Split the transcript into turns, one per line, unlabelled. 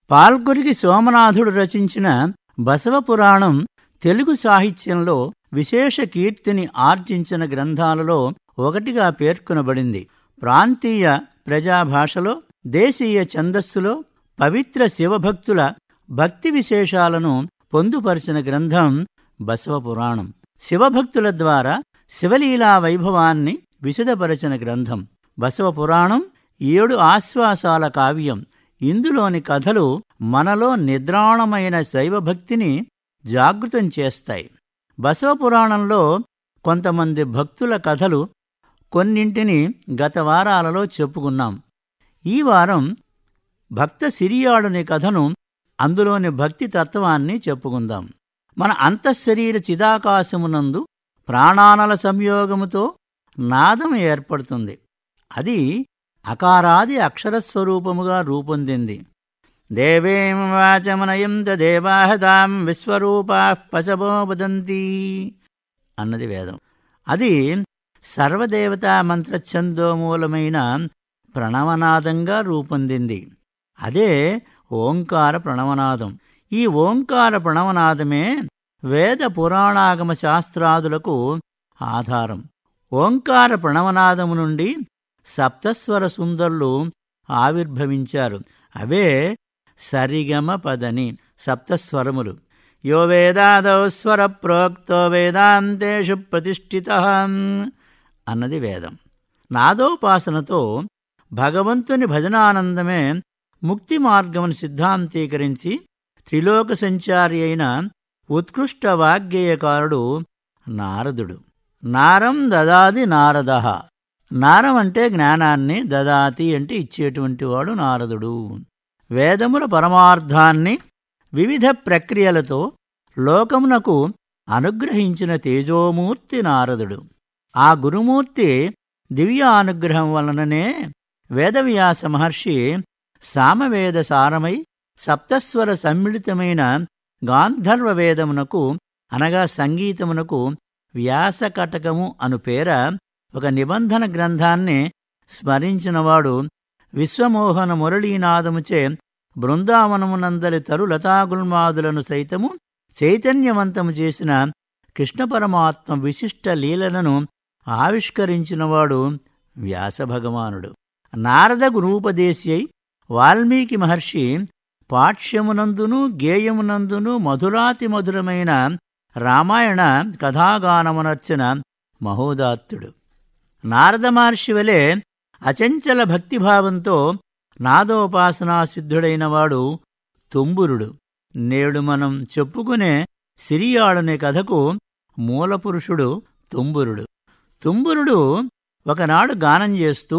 పాల్గొరికి సోమనాథుడు రచించిన బసవపురాణం తెలుగు సాహిత్యంలో విశేష కీర్తిని ఆర్జించిన గ్రంథాలలో ఒకటిగా పేర్కొనబడింది ప్రాంతీయ ప్రజాభాషలో దేశీయ ఛందస్సులో పవిత్ర శివభక్తుల భక్తి విశేషాలను పొందుపరిచిన గ్రంథం బసవపురాణం శివభక్తుల ద్వారా శివలీలా వైభవాన్ని విశదపరచిన గ్రంథం బసవపురాణం ఏడు ఆశ్వాసాల కావ్యం ఇందులోని కథలు మనలో నిద్రాణమైన శైవభక్తిని జాగృతం చేస్తాయి బసవపురాణంలో కొంతమంది భక్తుల కథలు కొన్నింటిని గత వారాలలో చెప్పుకున్నాం ఈ వారం భక్త సిరియాడుని కథను అందులోని భక్తి తత్వాన్ని చెప్పుకుందాం మన అంతఃశరీర చిదాకాశమునందు ప్రాణానల సంయోగముతో నాదం ఏర్పడుతుంది అది అకారాది అక్షరస్వరూపముగా రూపొందింది దేవేం వాచమనయంత దేవాహతాం విశ్వరూపా పశవో వదంతి అన్నది వేదం అది సర్వదేవతా మంత్రఛందోమూలమైన ప్రణవనాదంగా రూపొందింది అదే ఓంకార ప్రణవనాదం ఈ ఓంకార ప్రణవనాదమే వేద పురాణాగమ శాస్త్రాదులకు ఆధారం ఓంకార ప్రణవనాదము నుండి సప్తస్వర సుందరులు ఆవిర్భవించారు అవే సరిగమ పదని సప్తస్వరములు యో వేదాదౌ స్వర ప్రోక్తో వేదాంతేషు ప్రతిష్ఠిత అన్నది వేదం నాదోపాసనతో భగవంతుని భజనానందమే ముక్తి మార్గమును సిద్ధాంతీకరించి త్రిలోక సంచారి అయిన ఉత్కృష్ట వాగ్గేయకారుడు నారదుడు నారం దదాది నారద నారం అంటే జ్ఞానాన్ని దదాతి అంటే ఇచ్చేటువంటి వాడు నారదుడు వేదముల పరమార్థాన్ని వివిధ ప్రక్రియలతో లోకమునకు అనుగ్రహించిన తేజోమూర్తి నారదుడు ఆ గురుమూర్తి దివ్య అనుగ్రహం వలననే వేదవ్యాస మహర్షి సామవేద సారమై సప్తస్వర సమ్మిళితమైన గాంధర్వ వేదమునకు అనగా సంగీతమునకు వ్యాసకటకము అను పేర ఒక నిబంధన గ్రంథాన్ని స్మరించినవాడు విశ్వమోహన మురళీనాదముచే బృందావనమునందలి తరులతాగుల్మాదులను సైతము చైతన్యవంతము చేసిన కృష్ణ పరమాత్మ విశిష్ట లీలలను ఆవిష్కరించినవాడు వ్యాసభగవానుడు నారద గురూపదేశి అయి వాల్మీకి మహర్షి పాఠ్యమునందును గేయమునందును మధురాతి మధురమైన రామాయణ కథాగానమునర్చిన మహోదాత్తుడు నారద మహర్షి వలె అచంచల భక్తిభావంతో నాదోపాసనా సిద్ధుడైనవాడు తుంబురుడు నేడు మనం చెప్పుకునే సిరియాడునే కథకు మూలపురుషుడు తుంబురుడు తుంబురుడు ఒకనాడు గానం చేస్తూ